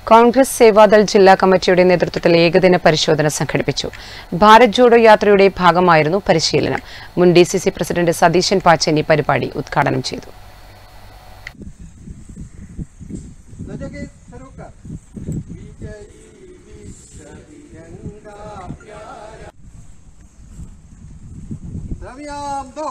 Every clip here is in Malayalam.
കോൺഗ്രസ് സേവാദൾ ജില്ലാ കമ്മിറ്റിയുടെ നേതൃത്വത്തിൽ ഏകദിന പരിശോധന സംഘടിപ്പിച്ചു ഭാരത് ജോഡോ യാത്രയുടെ ഭാഗമായിരുന്നു പരിശീലനം മുൻ D C C president Satheesan Pacheni പരിപാടി ഉദ്ഘാടനം ചെയ്തു द्रव्यान्तो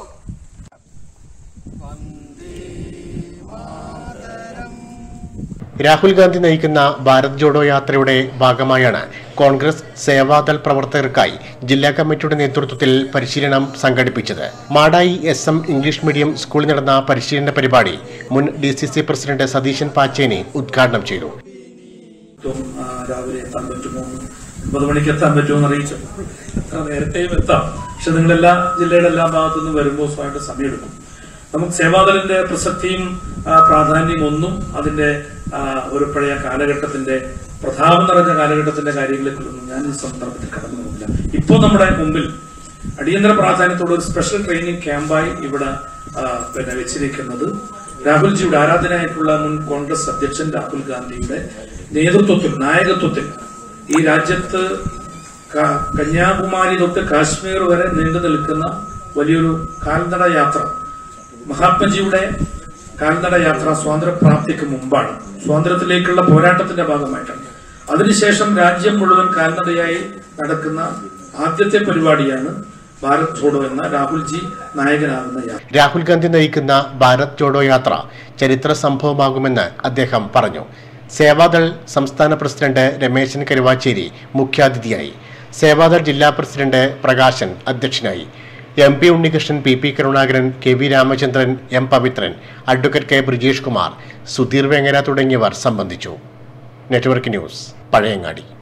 രാഹുൽ ഗാന്ധി നയിക്കുന്ന ഭാരത് ജോഡോ യാത്രയുടെ ഭാഗമായാണ് കോൺഗ്രസ് സേവാദൾ പ്രവർത്തകർക്കായി ജില്ലാ കമ്മിറ്റിയുടെ നേതൃത്വത്തിൽ പരിശീലനം സംഘടിപ്പിച്ചത് Madayi S M English medium സ്കൂളിൽ നടന്ന പരിശീലന പരിപാടി മുൻ D C C president Satheesan Pacheni ഉദ്ഘാടനം ചെയ്തു ഏറ്റവും ആ, രാവിലെ എത്താൻ പറ്റുമോ ഒമ്പത് മണിക്ക് എത്താൻ പറ്റുമോ എന്ന് അറിയിച്ചു എത്ര നേരത്തെയും എത്താം പക്ഷെ നിങ്ങളെല്ലാ ജില്ലയുടെ എല്ലാ ഭാഗത്തു നിന്നും വരുമ്പോൾ സ്വയമായിട്ട് സമയമെടുക്കും നമുക്ക് സേവാദലിന്റെ പ്രസക്തിയും ആ, പ്രാധാന്യം ഒന്നും അതിന്റെ ആ, ഒരു പഴയ കാലഘട്ടത്തിന്റെ പ്രതാപം നിറഞ്ഞ കാലഘട്ടത്തിന്റെ കാര്യങ്ങളിലേക്കൊന്നും ഞാൻ ഈ സന്ദർഭത്തിൽ കടന്നു പോകില്ല ഇപ്പോൾ നമ്മുടെ മുമ്പിൽ അടിയന്തര പ്രാധാന്യത്തോടെ ഒരു സ്പെഷ്യൽ ട്രെയിനിങ് ക്യാമ്പായി ഇവിടെ ആ, പിന്നെ വെച്ചിരിക്കുന്നത് രാഹുൽജിയുടെ ആരാധനയായിട്ടുള്ള മുൻ കോൺഗ്രസ് അധ്യക്ഷൻ രാഹുൽ ഗാന്ധിയുടെ നേതൃത്വത്തിൽ നായകത്വത്തിൽ ഈ രാജ്യത്ത് ക- കന്യാകുമാരി തൊട്ട് കാശ്മീർ വരെ നീണ്ടു നിൽക്കുന്ന വലിയൊരു കാൽനട യാത്ര മഹാത്മജിയുടെ കാൽനട യാത്ര സ്വാതന്ത്ര്യപ്രാപ്തിക്ക് മുമ്പാണ് സ്വാതന്ത്ര്യത്തിലേക്കുള്ള പോരാട്ടത്തിന്റെ ഭാഗമായിട്ടാണ് അതിനുശേഷം രാജ്യം മുഴുവൻ കാൽനടയായി നടക്കുന്ന ആദ്യത്തെ പരിപാടിയാണ് ഭാരത് ഛോഡോ എന്ന രാഹുൽജി നായകനാകുന്ന യാത്ര രാഹുൽ ഗാന്ധി നയിക്കുന്ന ഭാരത് ജോഡോ യാത്ര ചരിത്ര സംഭവമാകുമെന്ന് അദ്ദേഹം പറഞ്ഞു സേവാദൾ സംസ്ഥാന പ്രസിഡന്റ് രമേശൻ കരുവാച്ചേരി മുഖ്യാതിഥിയായി സേവാദൾ ജില്ലാ പ്രസിഡന്റ് പ്രകാശൻ അധ്യക്ഷനായി M P Unnikrishnan P P Karunakaran K V Ramachandran M Pavithran advocate K Brijesh Kumar Sudheer Vengara തുടങ്ങിയവർ സംബന്ധിച്ചു നെറ്റ്വർക്ക് ന്യൂസ് പഴയങ്ങാടി